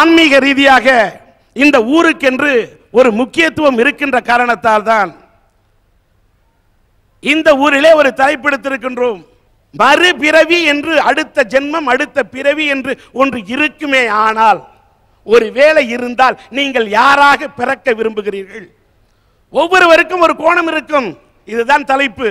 ஆன்மீக ரீதியாக இந்த ஊருக்கென்று ஒரு முக்கியத்துவம் இருக்கின்ற காரணத்தால் தான் இந்த ஊரிலே ஒரு தலைப்பெடுத்திருக்கின்றோம் மறுபிறவி என்று அடுத்த ஜென்மம் அடுத்த பிறவி என்று ஒன்று இருக்குமே ஆனால் ஒரு வேலை இருந்தால் நீங்கள் யாராக பிறக்க விரும்புகிறீர்கள் ஒவ்வொருவருக்கும் ஒரு கோணம் இருக்கும் இதுதான் தலைப்பு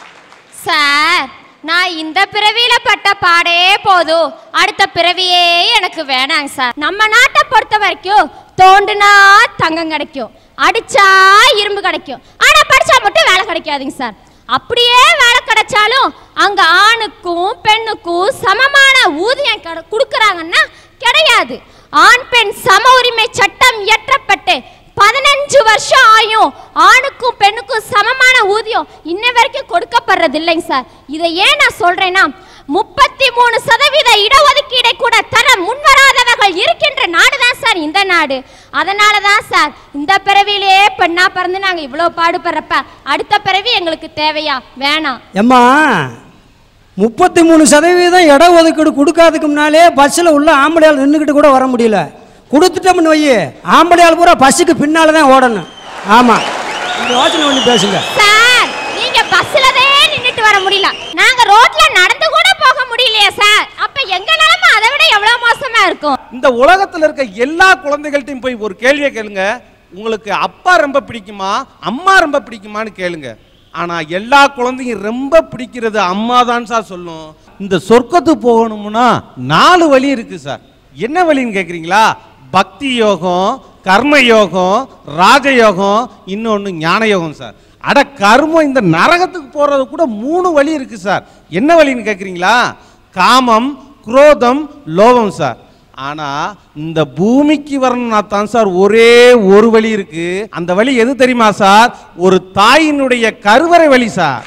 சார் நான் இந்த பிறவியில பட்ட பாடே போதும் அடுத்த பிறவியே எனக்கு வேணாங்க சார் நம்ம நாட்டை பொறுத்த வரைக்கும் தோண்டுனா தங்கம் கிடைக்கும் அடிச்சா இரும்பு கிடைக்கும் ஆனா படிச்சா மட்டும் வேலை கிடைக்காதுங்க சார் அப்படியே வேலை கிடைச்சாலும் அங்க ஆணுக்கும் பெண்ணுக்கும் சமமான ஊதியம் கெட- கொடுக்கறாங்கன்னா கிடையாது ஆண் பெண் சம உரிமை சட்டம் இயற்றப்பட்டு பதினஞ்சு வருஷம் ஆயும் ஆணுக்கும் பெண்ணுக்கும் சமமான ஊதியம் இன்ன வரைக்கும் கொடுக்கப்படுறது இல்லைங்க சார் இதை ஏன் நான் சொல்றேன்னா முப்பத்தி மூணு சதவீத இடஒதுக்கீடை கூட தர முன்வராதவர்கள் இருக்கின்ற நாடு தான் சார் இந்த நாடு அதனால தான் சார் இந்த பிறவியிலே பெண்ணா பிறந்து நாங்க இவ்வளவு பாடுபடுறப்ப அடுத்த பிறவி எங்களுக்கு தேவையா வேணாம் எம்மா முப்பத்தி மூணு சதவீதம் இட ஒதுக்கீடு கொடுக்காததுக்கு முன்னாலே பஸ்ஸில் உள்ள ஆம்பளையால் நின்றுக்கிட்டு கூட வர முடியல கொடுத்துட்டோம்னு வை ஆம்பளையால் பூரா பஸ்ஸுக்கு பின்னால தான் ஓடணும் ஆமாம் இந்த யோசனை பண்ணி பேசுங்க சார் நீங்க பஸ்ல தான் நின்னுட்டு வர முடியல நாங்க ரோட்ல நடந்து கூட போக முடியலையே சார் அப்ப எங்க நிலைமை அதை விட எவ்வளவு மோசமா இருக்கும் இந்த உலகத்துல இருக்க எல்லா குழந்தைகள்ட்டையும் போய் ஒரு கேள்வியை கேளுங்க உங்களுக்கு அப்பா ரொம்ப பிடிக்குமா அம்மா ரொம்ப பிடிக்குமான்னு கேளுங்க ஆனா எல்லா குழந்தையும் ரொம்ப பிடிக்கிறது அம்மா தான் சார் சொல்லும் இந்த சொர்க்கத்துக்கு போகணும்னா நாலு வழி இருக்கு சார் என்ன வழின்னு கேக்குறீங்களா பக்தி யோகம் கர்ம யோகம் ராஜயோகம் இன்னொன்னு ஞான யோகம் சார் அட கர்மம் இந்த நரகத்துக்கு போறது கூட மூணு வழி இருக்கு சார் என்ன வழின்னு கேக்குறீங்களா காமம் குரோதம் லோபம் சார் ஆனா இந்த பூமிக்கு வரணும்னா தான் சார் ஒரே ஒரு வழி இருக்கு அந்த வழி எது தெரியுமா சார் ஒரு தாயினுடைய கருவறை வழி சார்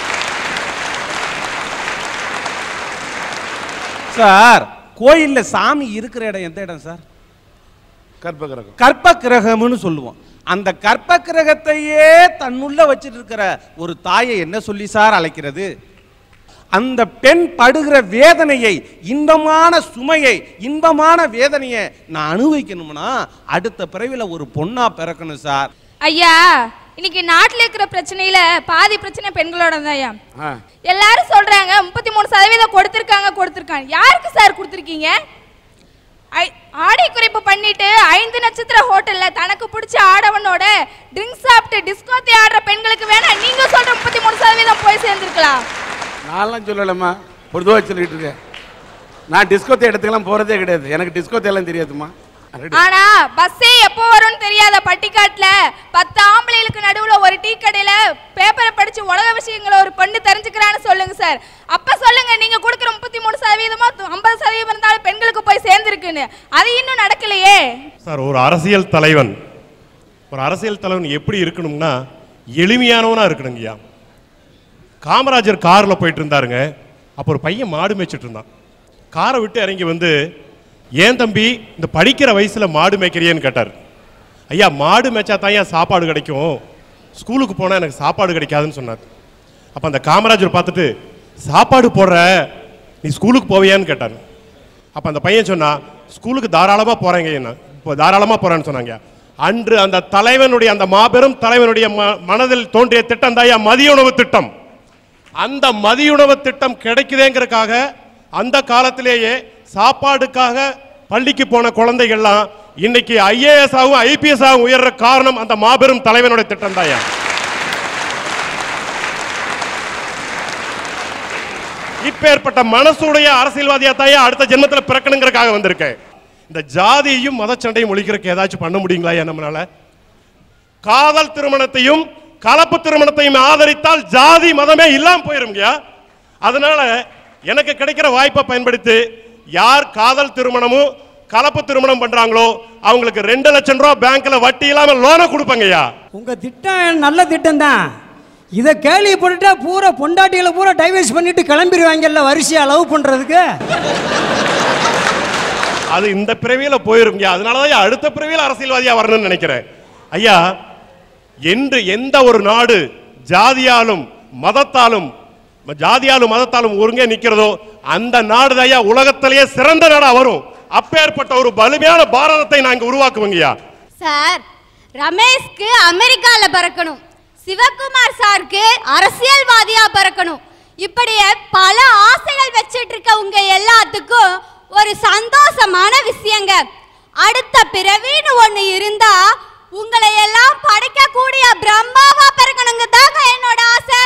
சார் கோயில்ல சாமி இருக்கிற இடம் எந்த இடம் சார் கற்பகிரகம் கற்ப கிரகம்னு சொல்லுவோம் அந்த கற்ப கிரகத்தையே தன்னுள்ள வச்சிட்டு இருக்கிற ஒரு தாயை என்ன சொல்லி சார் அழைக்கிறது அந்த பெண் படுகிற வேதனையை இன்பமான சுமையை இன்பமான வேதனையை நான் அனுபவிக்கணும்னா அடுத்த பிறவில ஒரு பொண்ணா பிறக்கணும் சார் ஐயா இன்னைக்கு நாட்டுல இருக்கிற பிரச்சனையில பாதி பிரச்சனை பெண்களோட தான் ஐயா ஆ. எல்லாரும் சொல்றாங்க முப்பத்தி மூணு சதவீதம் கொடுத்துருக்காங்க கொடுத்துருக்காங்க யாருக்கு சார் கொடுத்துருக்கீங்க ஐ- ஆடை குறைப்பு பண்ணிட்டு ஐந்து நட்சத்திர ஹோட்டல்ல தனக்கு பிடிச்ச ஆடவனோட ட்ரிங்க்ஸ் சாப்பிட்டு டிஸ்கோத்தி ஆடுற பெண்களுக்கு வேணா நீங்க சொல்ற முப்பத்தி மூணு சதவீதம் போய் சேர்ந்துருக்கலாம் நான்லாம் சொல்லலம்மா பொதுவாக சொல்லிட்டு இருக்கேன் நான் டிஸ்கோ இடத்துக்கெல்லாம் போகிறதே கிடையாது எனக்கு டிஸ்கோ எல்லாம் தெரியாதுமா ஆனா பஸ்ஸே எப்போ வரும்னு தெரியாத பட்டிக்காட்டுல பத்து ஆம்பளைகளுக்கு நடுவுல ஒரு டீ கடையில பேப்பரை படிச்சு உலக விஷயங்களை ஒரு பெண்ணு தெரிஞ்சுக்கிறான்னு சொல்லுங்க சார் அப்ப சொல்லுங்க நீங்க கொடுக்குற முப்பத்தி மூணு சதவீதமா ஐம்பது சதவீதம் இருந்தாலும் பெண்களுக்கு போய் சேர்ந்துருக்குன்னு அது இன்னும் நடக்கலையே சார் ஒரு அரசியல் தலைவன் ஒரு அரசியல் தலைவன் எப்படி இருக்கணும்னா எளிமையானவனா இருக்கணுங்கய்யா காமராஜர் காரில் போயிட்டு இருந்தாருங்க அப்போ ஒரு பையன் மாடு மேய்ச்சிட்டு இருந்தான் காரை விட்டு இறங்கி வந்து ஏன் தம்பி இந்த படிக்கிற வயசில் மாடு மேய்க்கிறியேன்னு கேட்டார் ஐயா மாடு மேய்ச்சா தான் ஏன் சாப்பாடு கிடைக்கும் ஸ்கூலுக்கு போனால் எனக்கு சாப்பாடு கிடைக்காதுன்னு சொன்னார் அப்போ அந்த காமராஜர் பார்த்துட்டு சாப்பாடு போடுற நீ ஸ்கூலுக்கு போவியான்னு கேட்டார் அப்போ அந்த பையன் சொன்னா ஸ்கூலுக்கு தாராளமாக போகிறேங்க என்ன இப்போ தாராளமாக போகிறேன்னு சொன்னாங்க அன்று அந்த தலைவனுடைய அந்த மாபெரும் தலைவனுடைய ம- மனதில் தோன்றிய திட்டம் தாயா மதிய உணவு திட்டம் அந்த மதிய உணவு திட்டம் கிடைக்குதேங்கிறதுக்காக அந்த காலத்திலேயே சாப்பாடுக்காக பள்ளிக்கு போன குழந்தைகள்லாம் இன்னைக்கு ஐஏஎஸ் ஆகும் ஐபிஎஸ் ஆகும் உயர்ற காரணம் அந்த மாபெரும் தலைவனுடைய திட்டம் தாயா இப்பேற்பட்ட மனசுடைய அரசியல்வாதியா தாயா அடுத்த ஜென்மத்தில் பிறக்கணுங்கிறதுக்காக வந்திருக்கேன் இந்த ஜாதியையும் மதச்சண்டையும் ஒழிக்கிறதுக்கு ஏதாச்சும் பண்ண முடியுங்களா ஐயா நம்மளால காதல் திருமணத்தையும் கலப்பு திருமணத்தையும் ஆதரித்தால் ஜாதி மதமே இல்லாம போயிருங்கய்யா அதனால எனக்கு கிடைக்கிற வாய்ப்பை பயன்படுத்தி யார் காதல் திருமணமும் கலப்பு திருமணம் பண்றாங்களோ அவங்களுக்கு ரெண்டு லட்சம் ரூபாய் பேங்க்ல வட்டி இல்லாம லோனை கொடுப்பாங்கய்யா உங்க திட்டம் நல்ல திட்டம் தான் இதை கேள்விப்பட்டுட்டா பூரா பொண்டாட்டிகளை பூரா டைவர்ஸ் பண்ணிட்டு கிளம்பிடுவாங்கல்ல வரிசையா லவ் பண்றதுக்கு அது இந்த பிறவியில போயிருங்க அதனாலதான் அடுத்த பிறவியில அரசியல்வாதியா வரணும்னு நினைக்கிறேன் ஐயா என்று எந்த ஒரு நாடு ஜாதியாலும் மதத்தாலும் ஜாதியாலும் மதத்தாலும் ஒருங்கே நிக்கிறதோ அந்த நாடு ஐயா உலகத்திலேயே சிறந்த நாடா வரும் அப்பேற்பட்ட ஒரு வலிமையான பாரதத்தை நாங்க உருவாக்குவோங்கய்யா சார் ரமேஷ்க்கு அமெரிக்கால பறக்கணும் சிவகுமார் சாருக்கு அரசியல்வாதியா பறக்கணும் இப்படியே பல ஆசைகள் வச்சிட்டு இருக்க உங்க எல்லாத்துக்கும் ஒரு சந்தோஷமான விஷயங்க அடுத்த பிறவின்னு ஒண்ணு இருந்தா உங்களை எல்லாம் படைக்கக்கூடிய பிரம்மாவா பிறக்கணுங்க தாங்க என்னோட ஆசை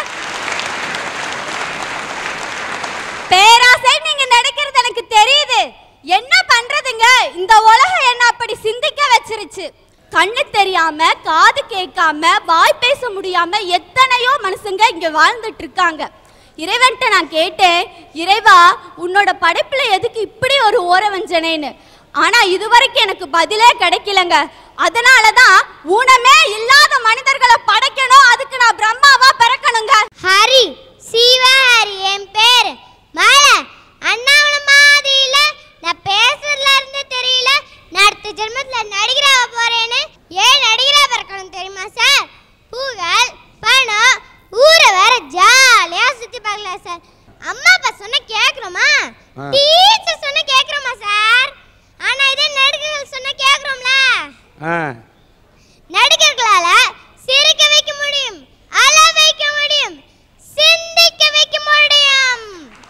பேராசை நீங்க நினைக்கிறது எனக்கு தெரியுது என்ன பண்றதுங்க இந்த உலகம் என்ன அப்படி சிந்திக்க வச்சிருச்சு கண்ணு தெரியாம காது கேட்காம வாய் பேச முடியாம எத்தனையோ மனுஷங்க இங்க வாழ்ந்துட்டு இருக்காங்க இறைவன்ட்ட நான் கேட்டேன் இறைவா உன்னோட படைப்புல எதுக்கு இப்படி ஒரு ஓரவஞ்சனேன்னு ஆனா இதுவரைக்கும் எனக்கு பதிலே கிடைக்கலங்க அதனால தான் ஊனமே இல்லாத மனிதர்களை படைக்கணும் அதுக்கு நான் பிரம்மாவா பிறக்கணுங்க ஹரி சிவஹரி என் பேரு மேல அண்ணாவள மாதிரி இல்ல நான் பேசுறதுல இருந்து தெரியல நான் அடுத்த ஜென்மத்துல நடிகராக போறேன்னு ஏன் நடிகரா பிறக்கணும் தெரியுமா சார் பூகள் பணம் ஊரை வேற ஜாலியா சுத்தி பார்க்கலாம் சார் அம்மா அப்பா சொன்ன கேக்குறோமா டீச்சர் சொன்ன கேக்குறோமா சார் ஆனா இதே நடிகர்கள் சொன்ன கேக்குறோம்ல நடிகர்களால சிரிக்க வைக்க முடியும் அழ வைக்க முடியும் சிந்திக்க வைக்க முடியும்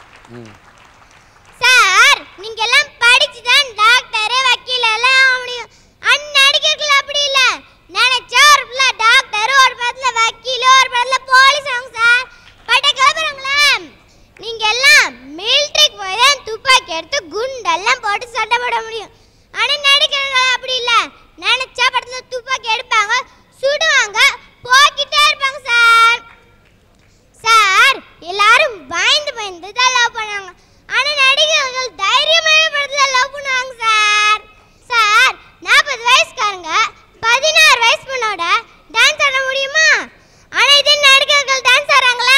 சார் நீங்க எல்லாம் படிச்சு தான் டாக்டர் வக்கீல் எல்லாம் ஆக முடியும் அந்நடிகர்கள் அப்படி இல்ல நினைச்சா ஒரு பிள்ளை டாக்டர் ஒரு படத்துல வக்கீல் ஒரு படத்துல போலீஸ் ஆகும் சார் பட்ட கிளம்புறாங்களே நீங்க எல்லாம் மிலிட்ரிக்கு போய் தான் துப்பாக்கி எடுத்து குண்டெல்லாம் போட்டு சண்டை போட முடியும் ஆனா நடிகர்கள் அப்படி இல்ல நினைச்சா படத்துல துப்பாக்கி எடுப்பாங்க சுடுவாங்க போக்கிட்டே இருப்பாங்க சார் சார் எல்லாரும் பயந்து பயந்து தான் லவ் பண்ணாங்க ஆனா நடிகர்கள் தைரியமான படத்துல லவ் பண்ணுவாங்க சார் சார் நாற்பது வயசுக்காரங்க பதினாறு வயசு பொண்ணோட டான்ஸ் ஆட முடியுமா ஆனா இதே நடிகர்கள் டான்ஸ் ஆடுறாங்களே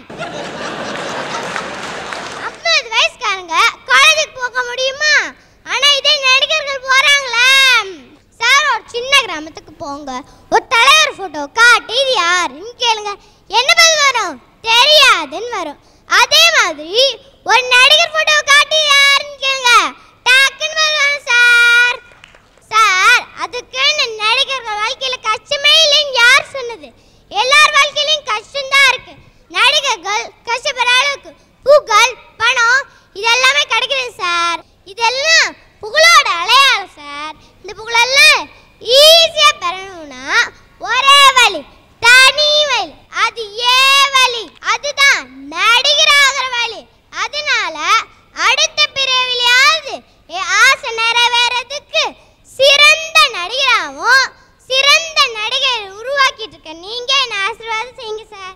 ஐம்பது வயசுக்காரங்க காலேஜுக்கு போக முடியுமா ஆனா இதே நடிகர்கள் போறாங்களே சார் ஒரு சின்ன கிராமத்துக்கு போங்க ஒரு தலைவர் போட்டோ காட்டி இது யாருன்னு கேளுங்க என்ன பதில் வரும் தெரியாதுன்னு வரும் அதே மாதிரி ஒரு நடிகர் போட்டோ காட்டி இது யாருன்னு கேளுங்க டக்குன்னு பதில் வரும் சார் சார் அதுக்குன்னு நடிகர்கள் வாழ்க்கையில கஷ்டமே இல்லைன்னு யார் சொன்னது எல்லார் வாழ்க்கையிலும் கஷ்டம்தான் இருக்கு நடிகர்கள் கஷ்டப்படுற அளவுக்கு புகழ் பணம் இதெல்லாமே கிடைக்குது சார் இதெல்லாம் புகழோட அடையாளம் சார் இந்த புகழெல்லாம் ஈஸியா பெறணும்னா ஒரே வழி தனி வழி அது ஏ வழி அதுதான் நடிகராகிற வழி அதனால அடுத்த பிறவிலையாவது என் ஆசை நிறைவேறதுக்கு சிறந்த நடிகராகவும் சிறந்த நடிகர் உருவாக்கிட்டு இருக்க நீங்க என்ன ஆசீர்வாதம் செய்யுங்க சார்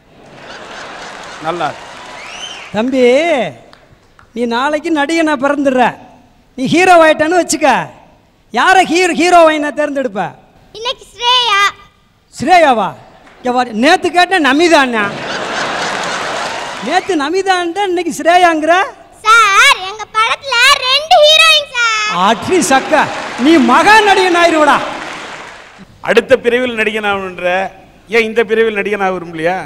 நல்லா தம்பி நீ நாளைக்கு நடிகனா பிறந்துடுற நீ ஹீரோ ஆயிட்டன்னு வச்சுக்க யாரை ஹீரோ ஹீரோவை நான் தேர்ந்தெடுப்ப இன்னைக்கு ஸ்ரேயா ஸ்ரேயாவா நேற்று கேட்டேன் நமிதாண்ணா நேற்று நமிதான்டா இன்னைக்கு ஸ்ரேயாங்கிற சார் எங்க படத்துல ரெண்டு ஹீரோயின் சார் அட்லி சக்க நீ மகா நடிகன் ஆயிருவடா அடுத்த பிரிவில் நடிகன் ஆகணுன்ற ஏன் இந்த பிரிவில் நடிகன் ஆக விரும்பலையா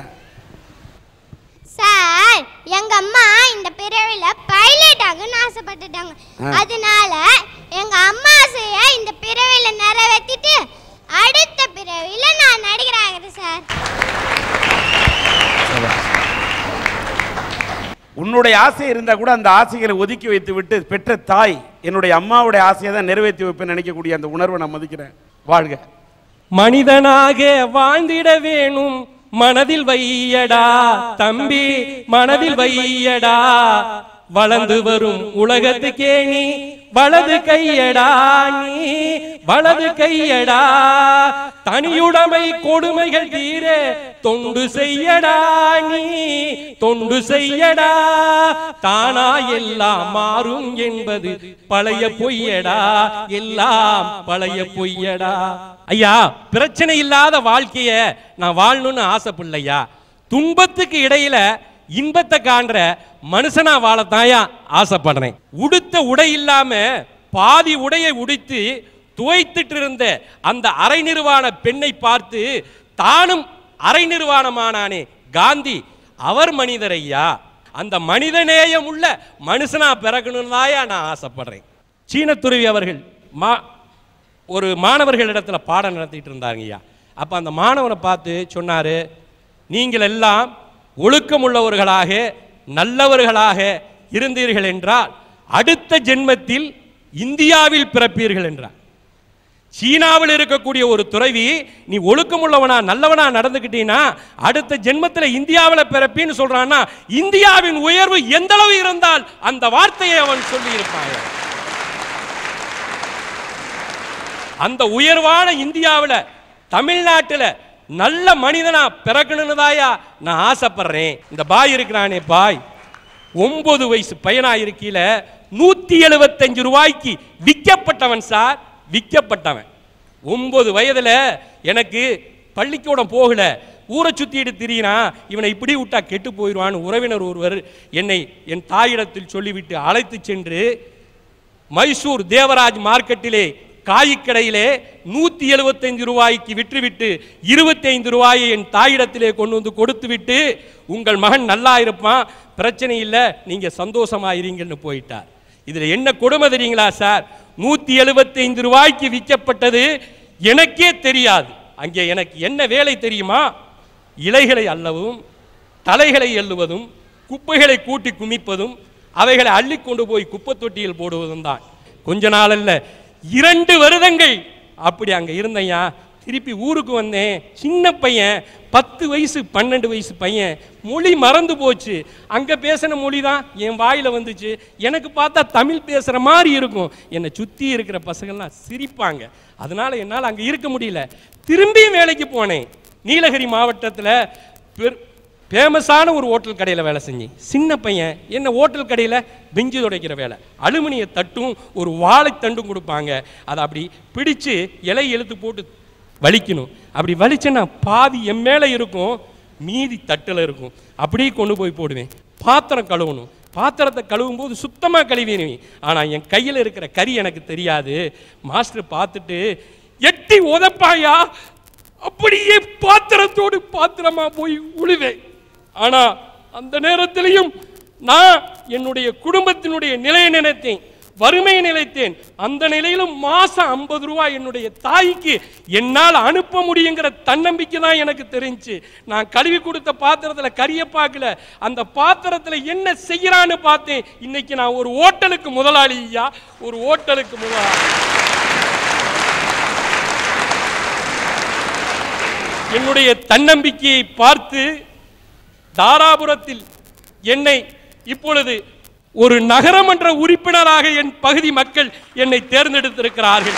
சார் எங்க அம்மா இந்த பிறவில பைலட் ஆகணும்னு ஆசைப்பட்டுட்டாங்க அதனால எங்க அம்மா ஆசைய இந்த பிறவில நிறைவேற்றிட்டு அடுத்த பிறவில நான் நடிகராகிறேன் சார் உன்னுடைய ஆசை இருந்தா கூட அந்த ஆசைகளை ஒதுக்கி வைத்து விட்டு பெற்ற தாய் என்னுடைய அம்மாவுடைய ஆசையை தான் நிறைவேற்றி வைப்பேன் நினைக்கக்கூடிய அந்த உணர்வை நான் மதிக்கிறேன் வாழ்க மனிதனாக வாழ்ந்திட வேணும் மனதில் வையடா தம்பி மனதில் வையடா வளர்ந்து வரும் உலகத்துக்கே நீ வலது கையடா நீ வலது கையடா தனியுடைமை கொடுமைகள் தீர தொண்டு செய்யடா நீ தொண்டு செய்யடா தானா எல்லாம் மாறும் என்பது பழைய பொய்யடா எல்லாம் பழைய பொய்யடா ஐயா பிரச்சனை இல்லாத வாழ்க்கைய நான் வாழணும்னு ஆசைப்படலையா துன்பத்துக்கு இடையில இன்பத்தை காண்ற மனுஷனா வாழத்தாயா ஆசைப்படுறேன் உடுத்த உடை இல்லாம பாதி உடையை உடுத்து துவைத்துட்டு இருந்த அந்த அரை நிர்வாண பெண்ணை பார்த்து தானும் அரை நிர்வாணமானானே காந்தி அவர் மனிதர் ஐயா அந்த மனிதநேயம் உள்ள மனுஷனா பிறக்கணும்னு தாயா நான் ஆசைப்படுறேன் சீன துறவி அவர்கள் மா ஒரு மாணவர்களிடத்தில் பாடம் நடத்திட்டு இருந்தாங்க ஐயா அப்போ அந்த மாணவனை பார்த்து சொன்னார் நீங்கள் எல்லாம் ஒழுக்கமுள்ளவர்களாக நல்லவர்களாக இருந்தீர்கள் என்றால் அடுத்த ஜென்மத்தில் இந்தியாவில் பிறப்பீர்கள் என்றார் சீனாவில் இருக்கக்கூடிய ஒரு துறவி நீ ஒழுக்கமுள்ளவனா நல்லவனா நடந்துக்கிட்டீன்னா அடுத்த ஜென்மத்தில் இந்தியாவில் பிறப்பின்னு சொல்றான்னா இந்தியாவின் உயர்வு எந்த அளவு இருந்தால் அந்த வார்த்தையை அவன் சொல்லி இருப்பான் அந்த உயர்வான இந்தியாவில் தமிழ்நாட்டில் நல்ல மனிதனா பிறக்கணும்னு தாயா நான் ஆசைப்படுறேன் இந்த பாய் இருக்கிறானே பாய் ஒன்பது வயசு பையனா இருக்கையில நூத்தி எழுபத்தஞ்சு ரூபாய்க்கு விற்கப்பட்டவன் சார் விற்கப்பட்டவன் ஒன்பது வயதுல எனக்கு பள்ளிக்கூடம் போகல ஊரை சுத்திட்டு திரியிறான் இவனை இப்படி விட்டா கெட்டு போயிடுவான்னு உறவினர் ஒருவர் என்னை என் தாயிடத்தில் சொல்லிவிட்டு அழைத்து சென்று மைசூர் தேவராஜ் மார்க்கெட்டிலே காய்கடையிலே நூத்தி எழுபத்தைந்து ரூபாய்க்கு விற்றுவிட்டு இருபத்தைந்து ரூபாயை என் தாயிடத்திலே கொண்டு வந்து கொடுத்துவிட்டு உங்கள் மகன் நல்லா இருப்பான் பிரச்சனை இல்லை நீங்க சந்தோஷமா இருங்கன்னு போயிட்டார் இதுல என்ன கொடுமை தெரியுங்களா சார் நூத்தி எழுபத்தைந்து ரூபாய்க்கு விற்கப்பட்டது எனக்கே தெரியாது அங்கே எனக்கு என்ன வேலை தெரியுமா இலைகளை அள்ளவும் தலைகளை எள்ளுவதும் குப்பைகளை கூட்டி குமிப்பதும் அவைகளை அள்ளி கொண்டு போய் குப்பை தொட்டியில் போடுவதும் தான் கொஞ்ச நாள் அல்ல இரண்டு வருடங்கள் அப்படி அங்க இருந்தையா திருப்பி ஊருக்கு வந்தேன் சின்ன பையன் பத்து வயசு பன்னெண்டு வயசு பையன் மொழி மறந்து போச்சு அங்க பேசின மொழி தான் என் வாயில வந்துச்சு எனக்கு பார்த்தா தமிழ் பேசுற மாதிரி இருக்கும் என்னை சுத்தி இருக்கிற பசங்கள்லாம் சிரிப்பாங்க அதனால என்னால் அங்க இருக்க முடியல திரும்பியும் வேலைக்கு போனேன் நீலகிரி மாவட்டத்தில் பெரு ஃபேமஸான ஒரு ஹோட்டல் கடையில் வேலை செஞ்சேன் சின்ன பையன் என்ன ஹோட்டல் கடையில் பெஞ்சு துடைக்கிற வேலை அலுமினிய தட்டும் ஒரு வாழைத்தண்டும் கொடுப்பாங்க அதை அப்படி பிடிச்சு இலை இழுத்து போட்டு வலிக்கணும் அப்படி வலிச்சேன்னா பாதி என் மேலே இருக்கும் மீதி தட்டில் இருக்கும் அப்படியே கொண்டு போய் போடுவேன் பாத்திரம் கழுவணும் பாத்திரத்தை கழுவும் போது சுத்தமாக கழுவிடுவேன் ஆனால் என் கையில் இருக்கிற கறி எனக்கு தெரியாது மாஸ்டர் பார்த்துட்டு எட்டி உதப்பாயா அப்படியே பாத்திரத்தோடு பாத்திரமா போய் உழுவேன் ஆனா அந்த நேரத்திலையும் நான் என்னுடைய குடும்பத்தினுடைய நிலையை நினைத்தேன் வறுமையை நிலைத்தேன் அந்த நிலையிலும் மாசம் ஐம்பது ரூபாய் என்னுடைய தாய்க்கு என்னால் அனுப்ப முடியுங்கிற தன்னம்பிக்கை தான் எனக்கு தெரிஞ்சு நான் கழுவி கொடுத்த பாத்திரத்துல கறியை பார்க்கல அந்த பாத்திரத்துல என்ன செய்யறான்னு பார்த்தேன் இன்னைக்கு நான் ஒரு ஓட்டலுக்கு முதலாளி ஐயா ஒரு ஓட்டலுக்கு முதலாளி என்னுடைய தன்னம்பிக்கையை பார்த்து தாராபுரத்தில் என்னை இப்பொழுது ஒரு நகரமன்ற உறுப்பினராக என் பகுதி மக்கள் என்னை தேர்ந்தெடுத்திருக்கிறார்கள்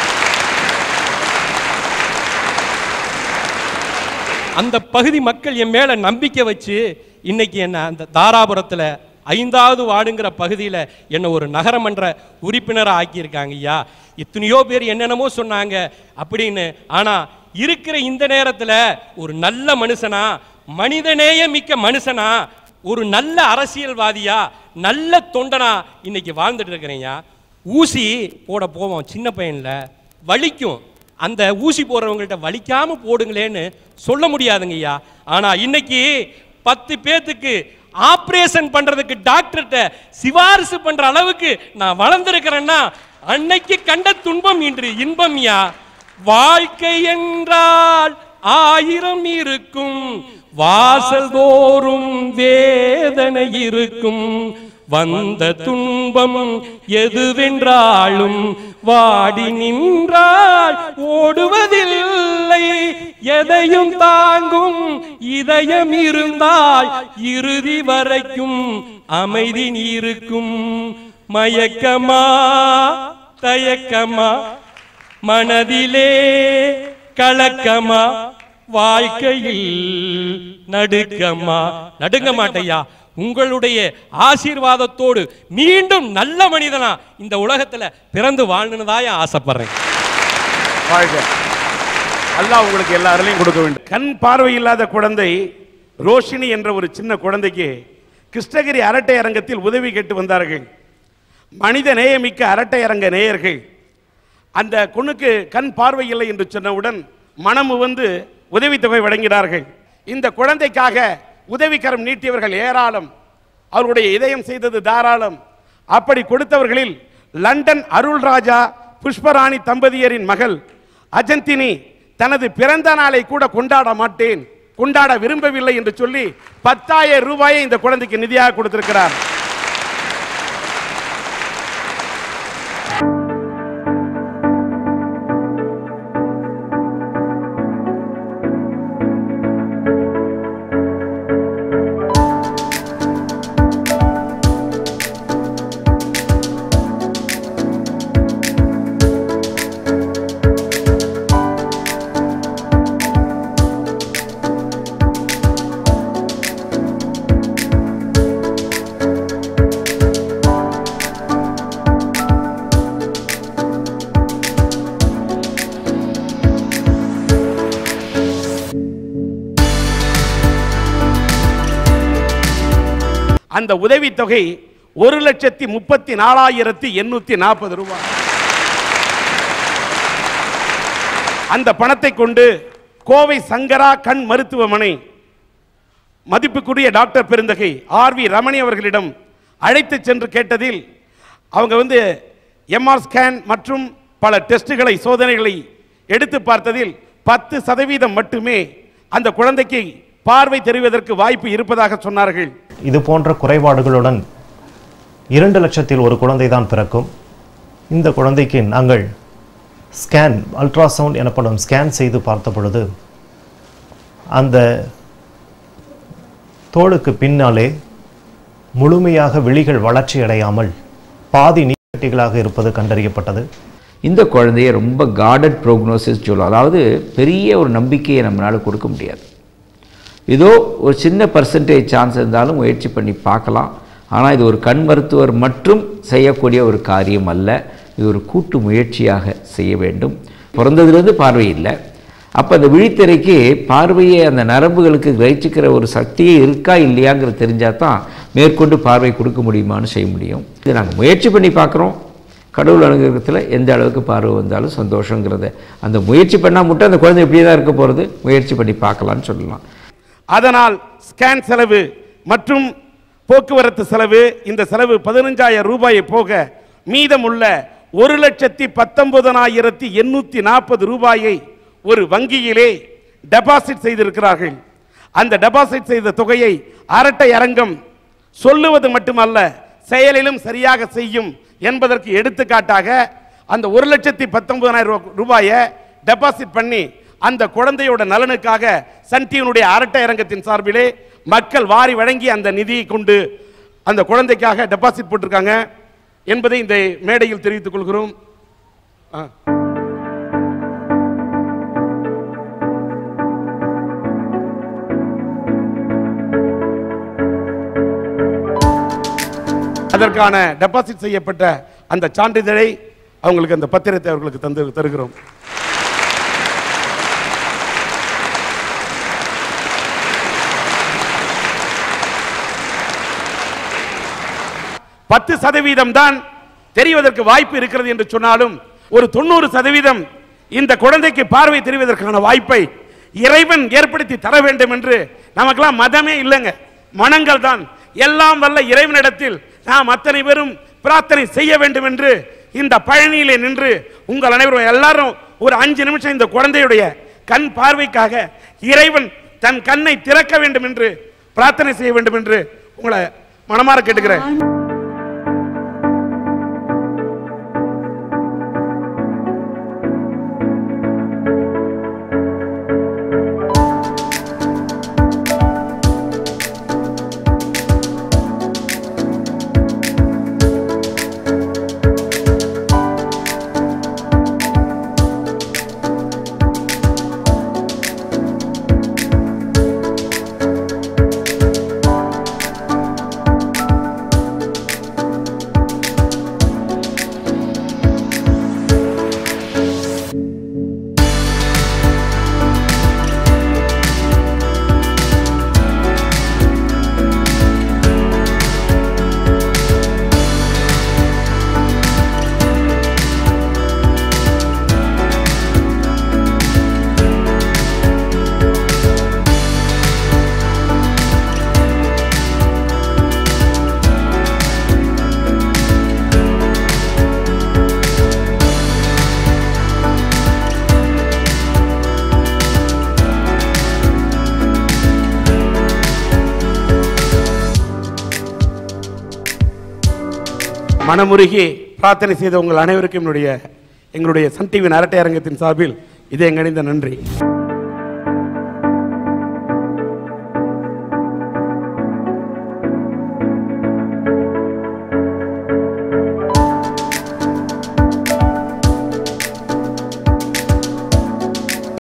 அந்த பகுதி மக்கள் என் மேல நம்பிக்கை வச்சு இன்னைக்கு என்ன அந்த தாராபுரத்தில் ஐந்தாவது வார்டுங்கிற பகுதியில் என்னை ஒரு நகரமன்ற உறுப்பினராக ஆக்கியிருக்காங்க ஐயா எத்தனையோ பேர் என்னென்னமோ சொன்னாங்க அப்படின்னு ஆனால் இருக்கிற இந்த நேரத்தில் ஒரு நல்ல மனுஷனா மனிதநேய மிக்க மனுஷனா ஒரு நல்ல அரசியல்வாதியா நல்ல தொண்டனா இன்னைக்கு வாழ்ந்துட்டு இருக்கிறேன்யா ஊசி போட போவோம் சின்ன பையன்ல வலிக்கும் அந்த ஊசி போடுறவங்கள்ட்ட வலிக்காம போடுங்களேன்னு சொல்ல முடியாதுங்க ஐயா ஆனா இன்னைக்கு பத்து பேத்துக்கு ஆபரேஷன் பண்றதுக்கு டாக்டர்கிட்ட சிபாரிசு பண்ற அளவுக்கு நான் வளர்ந்திருக்கிறேன்னா அன்னைக்கு கண்ட துன்பம் இன்று இன்பம்யா வாழ்க்கை என்றால் ஆயிரம் இருக்கும் வாசல் தோறும் வேதனை இருக்கும் வந்த துன்பம் எதுவென்றாலும் வாடி நின்றால் ஓடுவதில்லை எதையும் தாங்கும் இதயம் இருந்தால் இறுதி வரைக்கும் அமைதி இருக்கும் மயக்கமா தயக்கமா மனதிலே கலக்கமா வாழ்க்கையில் நடுக்கமா நடுங்க மாட்டையா உங்களுடைய ஆசீர்வாதத்தோடு மீண்டும் நல்ல மனிதனா இந்த உலகத்துல பிறந்து வாழணுதாயா ஆசைப்படுறேன் வாழ்க அல்லாஹ் உங்களுக்கு எல்லா அருளையும் கொடுக்க வேண்டும் கண் பார்வை இல்லாத குழந்தை ரோஷினி என்ற ஒரு சின்ன குழந்தைக்கு கிருஷ்ணகிரி அரட்டை அரங்கத்தில் உதவி கேட்டு வந்தார்கள் மனித நேயமிக்க அரட்டை அரங்க நேயர்கள் அந்த பொண்ணுக்கு கண் பார்வை இல்லை என்று சொன்னவுடன் மனம் வந்து உதவித்தொகை வழங்கினார்கள் இந்த குழந்தைக்காக உதவிக்கரம் நீட்டியவர்கள் ஏராளம் அவர்களுடைய இதயம் செய்தது தாராளம் அப்படி கொடுத்தவர்களில் லண்டன் அருள்ராஜா புஷ்பராணி தம்பதியரின் மகள் அஜந்தினி தனது பிறந்த நாளை கூட கொண்டாட மாட்டேன் கொண்டாட விரும்பவில்லை என்று சொல்லி பத்தாயிரம் ரூபாயை இந்த குழந்தைக்கு நிதியாக கொடுத்திருக்கிறார் அந்த உதவித்தொகை ஒரு லட்சத்தி முப்பத்தி நாலாயிரத்தி எண்ணூத்தி நாற்பது ரூபாய் அந்த பணத்தை கொண்டு கோவை சங்கரா கண் மருத்துவமனை மதிப்புக்குரிய டாக்டர் பெருந்தகை ஆர் வி ரமணி அவர்களிடம் அழைத்து சென்று கேட்டதில் அவங்க வந்து எம்ஆர் ஸ்கேன் மற்றும் பல டெஸ்டுகளை சோதனைகளை எடுத்து பார்த்ததில் பத்து சதவீதம் மட்டுமே அந்த குழந்தைக்கு பார்வை தெரிவதற்கு வாய்ப்பு இருப்பதாக சொன்னார்கள் இது போன்ற குறைபாடுகளுடன் இரண்டு லட்சத்தில் ஒரு குழந்தை தான் பிறக்கும் இந்த குழந்தைக்கு நாங்கள் ஸ்கேன் அல்ட்ராசவுண்ட் எனப்படும் ஸ்கேன் செய்து பார்த்த பொழுது அந்த தோலுக்கு பின்னாலே முழுமையாக விழிகள் வளர்ச்சி அடையாமல் பாதி நீர்க்கட்டிகளாக இருப்பது கண்டறியப்பட்டது இந்த குழந்தைய ரொம்ப கார்டட் ப்ரோக்னோசிஸ் சொல்லும் அதாவது பெரிய ஒரு நம்பிக்கையை நம்மளால் கொடுக்க முடியாது ஏதோ ஒரு சின்ன பர்சன்டேஜ் சான்ஸ் இருந்தாலும் முயற்சி பண்ணி பார்க்கலாம் ஆனால் இது ஒரு கண் மருத்துவர் மட்டும் செய்யக்கூடிய ஒரு காரியம் அல்ல இது ஒரு கூட்டு முயற்சியாக செய்ய வேண்டும் பிறந்ததுலேருந்து பார்வை இல்லை அப்போ அந்த விழித்திரைக்கு பார்வையை அந்த நரம்புகளுக்கு கிரகிச்சிக்கிற ஒரு சக்தியே இருக்கா இல்லையாங்கிறது தெரிஞ்சால் தான் மேற்கொண்டு பார்வை கொடுக்க முடியுமான்னு செய்ய முடியும் இது நாங்கள் முயற்சி பண்ணி பார்க்குறோம் கடவுள் அனுகிரகத்தில் எந்த அளவுக்கு பார்வை வந்தாலும் சந்தோஷங்கிறத அந்த முயற்சி பண்ணால் மட்டும் அந்த குழந்தை இப்படியே தான் இருக்க போகிறது முயற்சி பண்ணி பார்க்கலான்னு சொல்லலாம் அதனால் ஸ்கேன் செலவு மற்றும் போக்குவரத்து செலவு இந்த செலவு பதினஞ்சாயிரம் ரூபாயை போக மீதமுள்ள ஒரு லட்சத்தி பத்தொன்பதனாயிரத்தி எண்ணூத்தி நாற்பது ரூபாயை ஒரு வங்கியிலே டெபாசிட் செய்திருக்கிறார்கள் அந்த டெபாசிட் செய்த தொகையை அரட்டை அரங்கம் சொல்லுவது மட்டுமல்ல செயலிலும் சரியாக செய்யும் என்பதற்கு எடுத்துக்காட்டாக அந்த ஒரு லட்சத்தி பத்தொன்பதாயிரம் ரூபாயை டெபாசிட் பண்ணி அந்த குழந்தையோட நலனுக்காக சன் டிவியினுடைய அரட்டை அரங்கத்தின் சார்பிலே மக்கள் வாரி வழங்கி அந்த நிதியை கொண்டு அந்த குழந்தைக்காக டெபாசிட் போட்டிருக்காங்க என்பதை இந்த மேடையில் தெரிவித்துக் கொள்கிறோம் ஆ. அதற்கான டெபாசிட் செய்யப்பட்ட அந்த சான்றிதழை அவங்களுக்கு அந்த பத்திரத்தை அவர்களுக்கு தந்து தருகிறோம் பத்து சதவீதம் தான் தெரிவதற்கு வாய்ப்பு இருக்கிறது என்று சொன்னாலும் ஒரு தொண்ணூறு சதவீதம் இந்த குழந்தைக்கு பார்வை தெரிவதற்கான வாய்ப்பை இறைவன் ஏற்படுத்தி தர வேண்டும் என்று நமக்கெல்லாம் மதமே இல்லைங்க மனங்கள் தான் எல்லாம் வல்ல இறைவனிடத்தில் நாம் அத்தனை பேரும் பிரார்த்தனை செய்ய வேண்டும் என்று இந்த பழனியிலே நின்று உங்கள் அனைவரும் எல்லாரும் ஒரு அஞ்சு நிமிஷம் இந்த குழந்தையுடைய கண் பார்வைக்காக இறைவன் தன் கண்ணை திறக்க வேண்டும் என்று பிரார்த்தனை செய்ய வேண்டும் என்று உங்களை மனமாற கேட்டுக்கிறேன் மனமுருகி பிரார்த்தனை செய்த உங்கள் அனைவருக்கும் என்னுடைய எங்களுடைய சன் டிவி அரட்டை அரங்கத்தின் சார்பில் இதே எங்கணிந்த நன்றி